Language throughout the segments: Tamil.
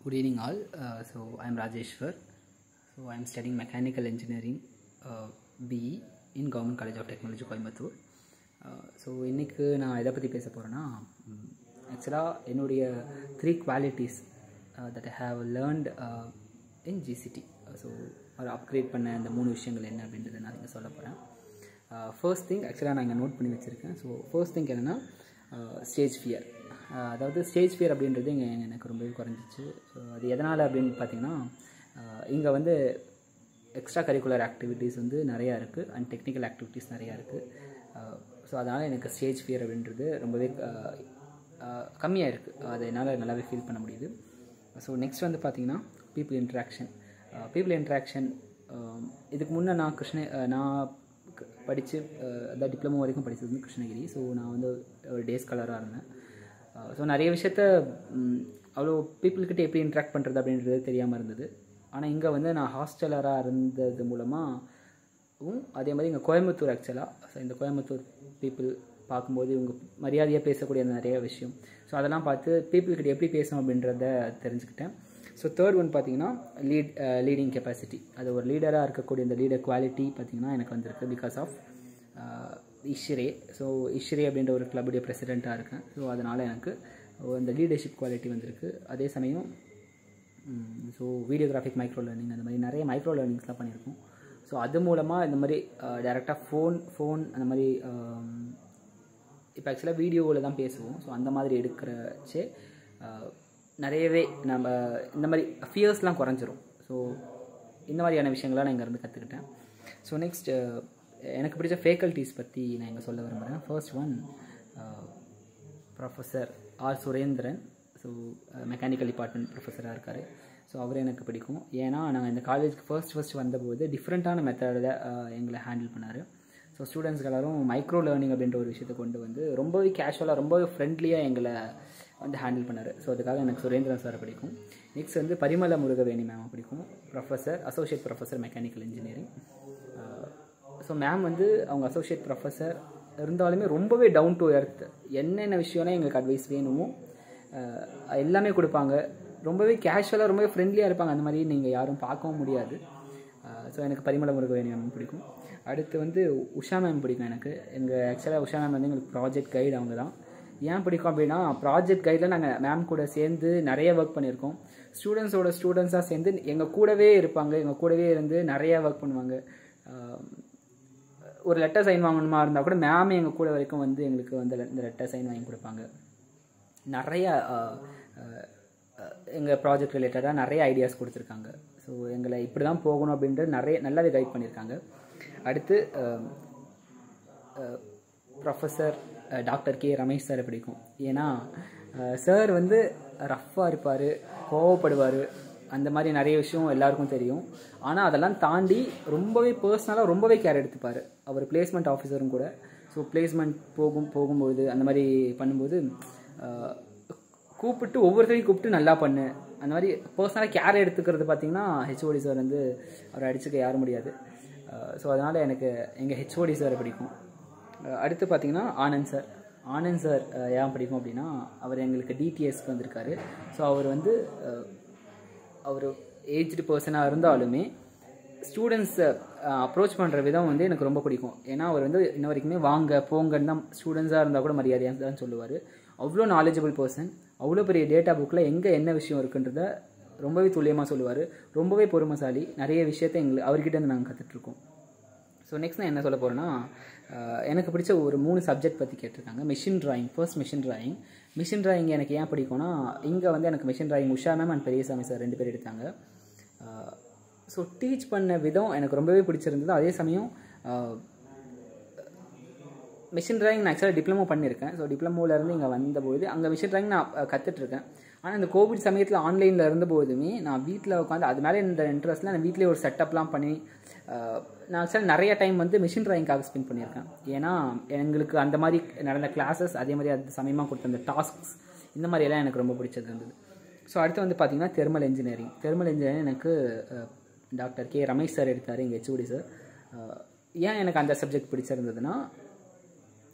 Good evening, all. Uh, so, I am Rajeshwar. So, I am studying mechanical engineering uh, BE in Government College of Technology, Coimbatore. So இன்றைக்கு நான் எதை பற்றி பேச போகிறேன்னா ஆக்சுவலாக என்னுடைய three qualities that I have learned in GCT so ஒரு அப்கிரேட் பண்ண இந்த மூணு விஷயங்கள் என்ன அப்படின்றத நான் இங்கே சொல்ல போகிறேன் ஃபர்ஸ்ட் திங் ஆக்சுவலாக நான் இங்கே நோட் பண்ணி வச்சுருக்கேன் ஸோ ஃபர்ஸ்ட் திங் என்னென்னா ஸ்டேஜ் ஃபியர் அதாவது ஸ்டேஜ் ஃபியர் அப்படின்றது இங்கே எனக்கு ரொம்பவே குறைஞ்சிச்சு ஸோ அது எதனால் அப்படின்னு பார்த்தீங்கன்னா இங்கே வந்து எக்ஸ்ட்ரா கரிக்குலர் ஆக்டிவிட்டீஸ் வந்து நிறையா இருக்குது அண்ட் டெக்னிக்கல் ஆக்டிவிட்டீஸ் நிறையா இருக்குது ஸோ அதனால் எனக்கு ஸ்டேஜ் ஃபியர் அப்படின்றது ரொம்பவே கம்மியாக இருக்குது அதை என்னால் நல்லாவே ஃபீல் பண்ண முடியுது ஸோ நெக்ஸ்ட் வந்து பார்த்திங்கன்னா பீப்புள் இன்ட்ராக்ஷன் பீப்புள் இன்ட்ராக்ஷன் இதுக்கு முன்னே நான் கிருஷ்ண நான் படித்து அதாவது டிப்ளமோ வரைக்கும் படித்தது வந்து கிருஷ்ணகிரி ஸோ நான் வந்து ஒரு டே ஸ்காலராக இருந்தேன் ஸோ நிறைய விஷயத்த அவ்வளோ பீப்புள்கிட்ட எப்படி இன்ட்ராக்ட் பண்ணுறது அப்படின்றது தெரியாமல் இருந்தது ஆனால் இங்கே வந்து நான் ஹாஸ்டலராக இருந்தது மூலமாகவும் அதே மாதிரி இங்கே கோயம்புத்தூர் ஆக்சுவலாக ஸோ இந்த கோயம்புத்தூர் பீப்புள் பார்க்கும்போது இவங்க மரியாதையாக பேசக்கூடிய நிறைய விஷயம் ஸோ அதெல்லாம் பார்த்து பீப்புள்கிட்ட எப்படி பேசணும் அப்படின்றத தெரிஞ்சுக்கிட்டேன் ஸோ தேர்ட் ஒன் பார்த்தீங்கன்னா லீட் லீடிங் கெப்பாசிட்டி அது ஒரு லீடராக இருக்கக்கூடிய இந்த லீடர் குவாலிட்டி பார்த்திங்கன்னா எனக்கு வந்திருக்கு because of ISHRAE so ISHRAE அப்படின்ற ஒரு கிளப்புடைய பிரசிடெண்ட்டாக இருக்கேன் ஸோ அதனால் எனக்கு அந்த லீடர்ஷிப் குவாலிட்டி வந்திருக்கு அதே சமயம் ஸோ வீடியோகிராஃபிக் மைக்ரோ லேர்னிங் அந்த மாதிரி நிறைய மைக்ரோ லேர்னிங்ஸ்லாம் பண்ணியிருக்கோம் ஸோ அது மூலமாக இந்த மாதிரி டேரெக்டாக ஃபோன் ஃபோன் அந்த மாதிரி இப்போ ஆக்சுவலாக வீடியோவில் தான் பேசுவோம் ஸோ அந்த மாதிரி எடுக்கிறச்சே நிறையவே நம்ம இந்த மாதிரி ஃபியர்ஸ்லாம் குறைஞ்சிரும் ஸோ இந்த மாதிரியான விஷயங்கள்லாம் நான் இங்கேருந்து கற்றுக்கிட்டேன் ஸோ நெக்ஸ்ட் எனக்கு பிடிச்ச ஃபேக்கல்ட்டிஸ் பற்றி நான் இங்கே சொல்ல விரும்புகிறேன் first one professor R Surendran so mechanical department ப்ரொஃபஸராக இருக்கார் ஸோ அவர் எனக்கு பிடிக்கும் ஏன்னா நாங்கள் இந்த காலேஜ்க்கு ஃபர்ஸ்ட் ஃபர்ஸ்ட் வந்தபோது டிஃப்ரெண்ட்டான மெத்தடில் எங்களை ஹேண்டில் பண்ணார் ஸோ ஸ்டூடெண்ட்ஸ்க்கு எல்லாரும் மைக்ரோ லேர்னிங் அப்படின்ற ஒரு விஷயத்தை கொண்டு வந்து ரொம்பவே கேஷுவலாக ரொம்பவே ஃப்ரெண்ட்லியாக எங்களை வந்து ஹேண்டில் பண்ணார் ஸோ அதுக்காக எனக்கு சுரேந்திரன் சாரை பிடிக்கும் நெக்ஸ்ட் வந்து பரிமள முருகவேணி மேம் பிடிக்கும் professor associate professor mechanical engineering so ma'am வந்து அவங்க அசோசியேட் ப்ரொஃபஸர் இருந்தாலுமே ரொம்பவே டவுன் டு எர்த் என்னென்ன விஷயம்னா எங்களுக்கு அட்வைஸ் வேணுமோ எல்லாமே கொடுப்பாங்க ரொம்பவே கேஷுவலாக ரொம்பவே ஃப்ரெண்ட்லியாக இருப்பாங்க அந்த மாதிரி நீங்கள் யாரும் பார்க்கவும் முடியாது ஸோ எனக்கு பரிமள முருகவேணி மேம் பிடிக்கும் அடுத்து வந்து உஷா மேம் பிடிக்கும் எனக்கு எங்கள் ஆக்சுவலாக உஷா மேம் வந்து எங்களுக்கு ப்ராஜெக்ட் கைடு அவங்க தான் ஏன் பிடிக்கும் அப்படின்னா ப்ராஜெக்ட் கைடில் நாங்கள் மேம் கூட சேர்ந்து நிறைய ஒர்க் பண்ணியிருக்கோம் ஸ்டூடெண்ட்ஸோட ஸ்டூடெண்ட்ஸாக சேர்ந்து எங்கள் கூடவே இருப்பாங்க எங்கள் கூடவே இருந்து நிறைய ஒர்க் பண்ணுவாங்க ஒரு லெட்டர் சைன் வாங்கணுமா இருந்தால் கூட மேம் எங்கள் கூட வரைக்கும் வந்து எங்களுக்கு வந்து இந்த லெட்டர் சைன் வாங்கி கொடுப்பாங்க நிறைய எங்கள் ப்ராஜெக்ட் ரிலேட்டடாக நிறைய ஐடியாஸ் கொடுத்துருக்காங்க ஸோ எங்களை இப்படி தான் போகணும் அப்படின்றது நிறைய நல்லாவே கைட் பண்ணியிருக்காங்க அடுத்து ப்ரொஃபஸர் டாக்டர் கே ரமேஷ் சாரை பிடிக்கும் ஏன்னா சார் வந்து ரஃப்பாக இருப்பார் கோவப்படுவார் அந்த மாதிரி நிறைய விஷயம் எல்லாருக்கும் தெரியும் ஆனால் அதெல்லாம் தாண்டி ரொம்பவே பர்சனலாக ரொம்பவே கேர் எடுத்துப்பார் அவர் பிளேஸ்மெண்ட் ஆஃபீஸரும் கூட ஸோ பிளேஸ்மெண்ட் போகும் போகும்போது அந்த மாதிரி பண்ணும்போது கூப்பிட்டு ஒவ்வொருத்தரையும் கூப்பிட்டு நல்லா பண்ணு அந்த மாதிரி பர்சனலாக கேர் எடுத்துக்கிறது பார்த்தீங்கன்னா ஹெச்ஓடி சார் வந்து அவரை அடிச்சுக்க யாரும் முடியாது ஸோ அதனால் எனக்கு எங்கள் ஹெச்ஓடி சாரை பிடிக்கும் அடுத்து பார்த்தீங்கன்னா ஆனந்த் சார் ஆனந்த் சார் ஏன் பிடிக்கும் அப்படின்னா அவர் எங்களுக்கு டிடிஎஸ்க்கு வந்திருக்காரு ஸோ அவர் வந்து அவர் ஏஜ்டு பர்சனாக இருந்தாலுமே ஸ்டூடெண்ட்ஸை அப்ரோச் பண்ணுற விதம் வந்து எனக்கு ரொம்ப பிடிக்கும் ஏன்னா அவர் வந்து இன்ன வரைக்குமே வாங்க போங்கன்னு தான் ஸ்டூடெண்ட்ஸாக இருந்தால் கூட மரியாதையாக தான் சொல்லுவார் அவ்வளோ நாலேஜபிள் பர்சன் அவ்வளோ பெரிய டேட்டா புக்கில் எங்கே என்ன விஷயம் இருக்குன்றத ரொம்பவே துல்லியமாக சொல்லுவார் ரொம்பவே பொறுமைசாலி நிறைய விஷயத்த எங்களுக்கு அவர்கிட்ட நாங்கள் கற்றுட்ருக்கோம் ஸோ நெக்ஸ்ட் நான் என்ன சொல்ல போகிறேன்னா எனக்கு பிடிச்ச ஒரு மூணு சப்ஜெக்ட் பற்றி கேட்டிருக்காங்க machine drawing first machine drawing machine drawing எனக்கு ஏன் பிடிக்கும்னா இங்கே வந்து எனக்கு machine drawing Usha ma'am and Periyasamy sir ரெண்டு பேர் எடுத்தாங்க ஸோ டீச் பண்ண விதம் எனக்கு ரொம்பவே பிடிச்சிருந்தது அதே சமயம் மிஷின் ட்ராயிங் நான் ஆக்சுவலாக டிப்ளமோ பண்ணியிருக்கேன் ஸோ டிப்ளமோலேருந்து இங்கே வந்தபோது அங்கே மிஷின் ட்ராயிங் நான் கற்றுட்ருக்கேன் ஆனால் இந்த கோவிட் சமயத்தில் ஆன்லைனில் இருந்தபோதுமே நான் வீட்டில் உட்காந்து அது மேலே இந்த இன்ட்ரெஸ்ட்டில் நான் வீட்டிலே ஒரு செட்டப்லாம் பண்ணி நான் ஆக்சுவலாக நிறைய டைம் வந்து மிஷின் ட்ராயிங்காக ஸ்பெண்ட் பண்ணியிருக்கேன் ஏன்னா எங்களுக்கு அந்த மாதிரி நடந்த கிளாஸஸ் அதே மாதிரி அது சமயமாக கொடுத்த அந்த டாஸ்க்ஸ் இந்த மாதிரியெல்லாம் எனக்கு ரொம்ப பிடிச்சது இருந்தது ஸோ அடுத்து வந்து பார்த்திங்கன்னா தெர்மல் இன்ஜினியரிங் தெர்மல் இன்ஜினியரிங் எனக்கு டாக்டர் கே ரமேஷ் சார் எடுத்தார் எங்கள் ஹெச்ஓடி சார் ஏன் எனக்கு அந்த சப்ஜெக்ட் பிடிச்சிருந்ததுன்னா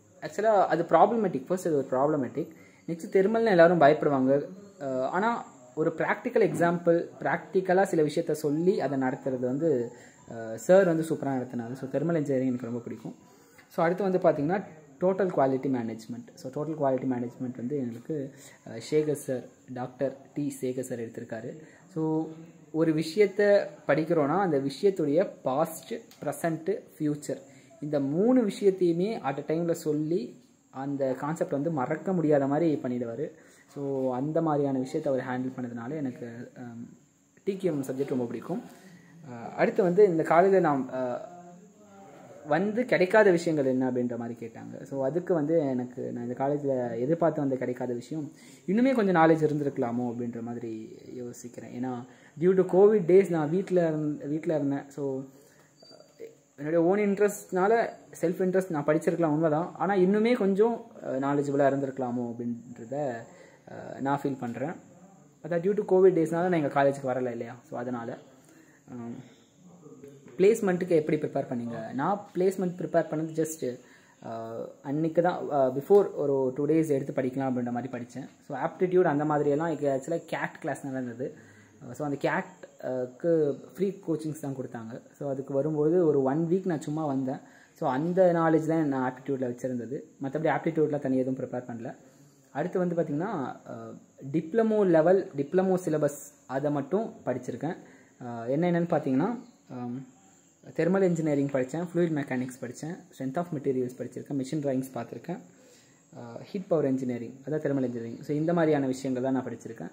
ஆக்சுவலாக அது ப்ராப்ளமேட்டிக் ஃபர்ஸ்ட் அது ஒரு ப்ராப்ளமேட்டிக் நெக்ஸ்ட் தெர்மல்னு எல்லாரும் பயப்படுவாங்க ஆனால் ஒரு ப்ராக்டிக்கல் எக்ஸாம்பிள் ப்ராக்டிக்கலாக சில விஷயத்த சொல்லி அதை நடத்துறது வந்து சார் வந்து சூப்பராக நடத்தினாரு ஸோ தெர்மல் இன்ஜினியரிங் எனக்கு ரொம்ப பிடிக்கும் ஸோ அடுத்து வந்து பார்த்திங்கன்னா total quality management so total quality management வந்து எங்களுக்கு uh, Sekar sir doctor D Sekar sir எடுத்திருக்காரு ஸோ ஒரு விஷயத்தை படிக்கிறோன்னா அந்த விஷயத்துடைய பாஸ்ட் ப்ரெசண்ட்டு ஃப்யூச்சர் இந்த மூணு விஷயத்தையுமே அட் அ டைமில் சொல்லி அந்த கான்செப்ட் வந்து மறக்க முடியாத மாதிரி பண்ணிடுவார் ஸோ அந்த மாதிரியான விஷயத்தை அவர் ஹேண்டில் பண்ணதுனால எனக்கு டிகிஎம் சப்ஜெக்ட் ரொம்ப பிடிக்கும் அஹ், அடுத்து வந்து இந்த காலேஜில் நான் அஹ், வந்து கிடைக்காத விஷயங்கள் என்ன அப்படின்ற மாதிரி கேட்டாங்க ஸோ அதுக்கு வந்து எனக்கு நான் இந்த காலேஜில் எதிர்பார்த்து வந்த கிடைக்காத விஷயம் இன்னுமே கொஞ்சம் நாலேஜ் இருந்திருக்கலாமோ அப்படின்ற மாதிரி யோசிக்கிறேன் ஏன்னா டியூ டு கோவிட் டேஸ் நான் வீட்டில் இருந்த வீட்டில் இருந்தேன் ஸோ என்னுடைய ஓன் இன்ட்ரெஸ்ட்னால செல்ஃப் இன்ட்ரெஸ்ட் நான் படிச்சிருக்கலாம் உண்மைதான் ஆனால் இன்னுமே கொஞ்சம் நாலேஜபிளாக இருந்திருக்கலாமோ அப்படின்றத அஹ், நான் ஃபீல் பண்ணுறேன் அதான் டியூ டு கோவிட் டேஸ்னால நான் எங்கள் காலேஜுக்கு வரலை இல்லையா ஸோ அதனால் பிளேஸ்மெண்ட்டுக்கு எப்படி ப்ரிப்பேர் பண்ணீங்க நான் பிளேஸ்மெண்ட் ப்ரிப்பேர் பண்ணது ஜஸ்ட் அன்னைக்கு தான் பிஃபோர் ஒரு டூ டேஸ் எடுத்து படிக்கலாம் அப்படின்ற மாதிரி படித்தேன் ஸோ ஆப்டிடியூட் அந்த மாதிரியெல்லாம் எனக்கு ஆக்சுவலாக கேட் கிளாஸ் நடந்தது ஸோ அந்த கேட்க்கு ஃப்ரீ கோச்சிங்ஸ் தான் கொடுத்தாங்க ஸோ அதுக்கு வரும்போது ஒரு ஒன் வீக் நான் சும்மா வந்தேன் ஸோ அந்த நாலேஜ் தான் நான் ஆப்டிடியூட்டில் வச்சுருந்தது மற்றபடி ஆப்டிடியூட்லாம் தனி எதுவும் ப்ரிப்பேர் பண்ணல அடுத்து வந்து பார்த்திங்கன்னா டிப்ளமோ லெவல் டிப்ளமோ சிலபஸ் அதை மட்டும் படிச்சிருக்கேன் அஹ், என்ன என்னன்னு பார்த்தீங்கன்னா தெர்மல் இன்ஜினியரிங் படித்தேன் ஃப்ளூயிட் மெக்கானிக்ஸ் படித்தேன் ஸ்ட்ரென்த் ஆஃப் மெட்டீரியல்ஸ் படிச்சிருக்கேன் மிஷின் ட்ராயிங்ஸ் பார்த்துருக்கேன் ஹீட் பவர் இன்ஜினியரிங் அதான் தெர்மல் இன்ஜினியரிங் ஸோ இந்த மாதிரியான விஷயங்கள் தான் நான் படிச்சிருக்கேன்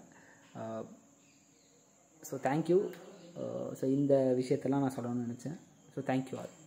ஸோ தேங்க்யூ ஸோ இந்த விஷயத்தெல்லாம் நான் சொல்லணும்னு நினச்சேன் ஸோ தேங்க்யூ ஆல்